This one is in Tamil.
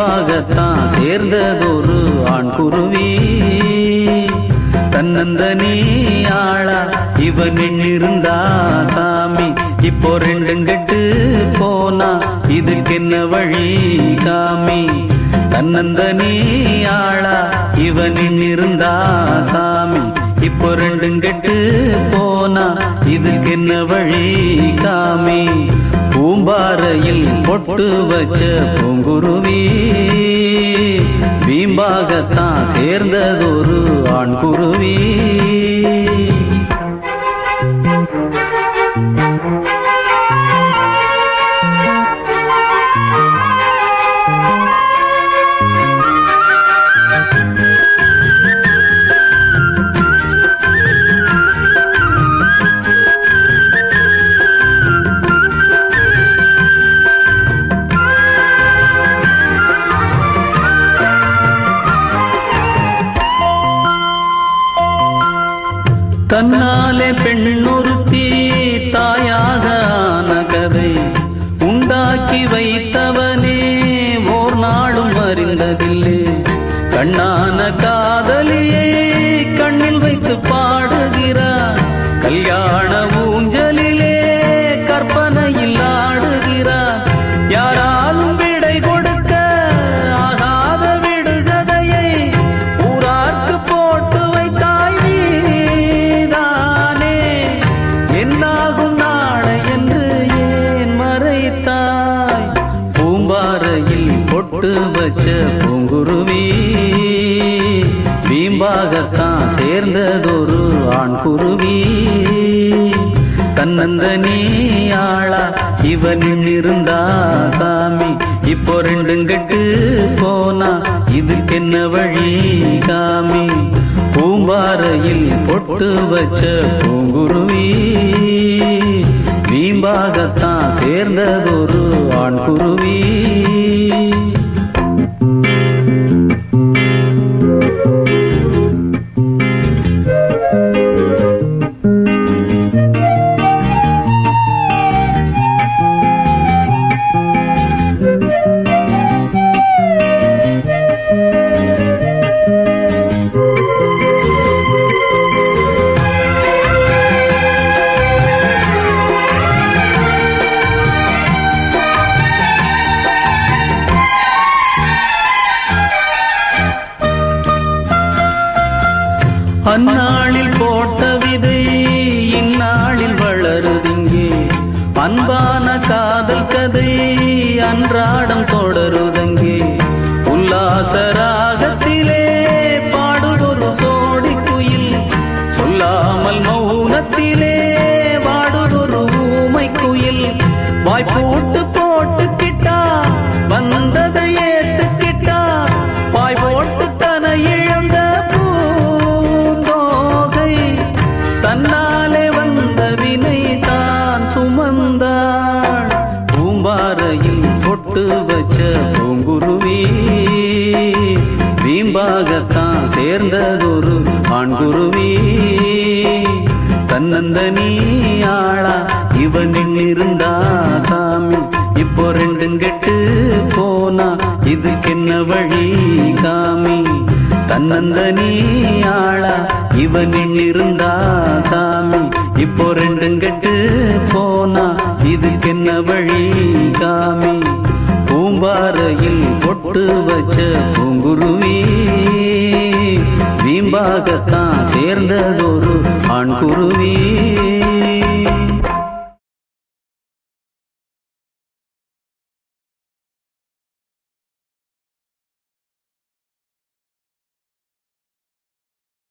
வீம்பாகத்தான் சேர்ந்ததொரு ஆண் குருவி தன்னந்தனி ஆளா இவன் இருந்தா சாமி இப்போ ரெண்டும் கெட்டு போனா இதுக்கு என்ன வழி காமி தன்னந்தனி ஆளா இவன் இருந்தா சாமி இப்போ ரெண்டும் கெட்டு போனா இதுக்கு என்ன வழி காமி பூம்பாறையில் பொட்டு வச்ச பூங்குருவி வீம்பாகத்தான் சேர்ந்ததொரு ஆண் குருவி தன்னாலே பெண்ணொருத்தி தாயாக ஆன கதை உண்டாக்கி வைத்தவனே ஓர் நாளும் அறிந்ததில்லை கண்ணான காதலியை கண்ணில் வைத்து பாடுகிறார் கல்யாண ஊஞ்சலிலே கற்பனையில் ஆடுகிறார் யாராலும் விடை கொடுக்க ஆகாத விடுகதையை ஊரார்க்கு போட்டு வைத்தாய் நீதானே என்னாகும் நாளை என்று ஏன் மறைத்தாய் பூம்பாறையில் பொட்டு வச்ச பூங்குருவி வீம்பாகத்தான் சேர்ந்ததொரு ஆண் குருவி தன்னந்தனி ஆளா இவனின் இருந்தா சாமி இப்போ ரெண்டும் கெட்டு போனா இதுக்கு என்ன வழி காமி பூம்பாறையில் பொட்டு வச்ச பூங்குருவி வீம்பாகத்தான் சேர்ந்ததொரு ஆண் குருவி அந்நாளில் போட்ட விதை இந்நாளில் வளருதிங்கே அன்பான காதல் கதை அன்றாடம் தொடருதங்கே உல்லாச ராகத்திலே பாடுதொரு சோடி குயில் சொல்லாமல் மௌனத்திலே வாடுதொரு ஊமை குயில் வாய்ப்போட்டு போட்டுக்கிட்டா வந்ததை ஏத்துக்கிட்டா பாய் போட்டு தன இழந்த பூந்தோகை தன்னாலே வந்த வினை தான் சுமந்தாள் பூம்பாறையில் பொட்டு வச்ச பூங்குருவி வீம்பாகத்தான் சேர்ந்ததொரு ஆண்குருவி தன்னந்தனி ஆளா இவனின் இருந்தா சாமி இப்போ ரெண்டும் கெட்டு போனா இதுக்கு என்ன வழி காமி தன்னந்தனி ஆளா இவனின் இருந்தா சாமி இப்போ ரெண்டும் கெட்டு போனா இதுக்கு என்ன வழி காமி பூம்பாறையில் பொட்டு வச்ச பூங்குருவி வீம்பாகத்தான் சேர்ந்ததொரு ஆண் குருவி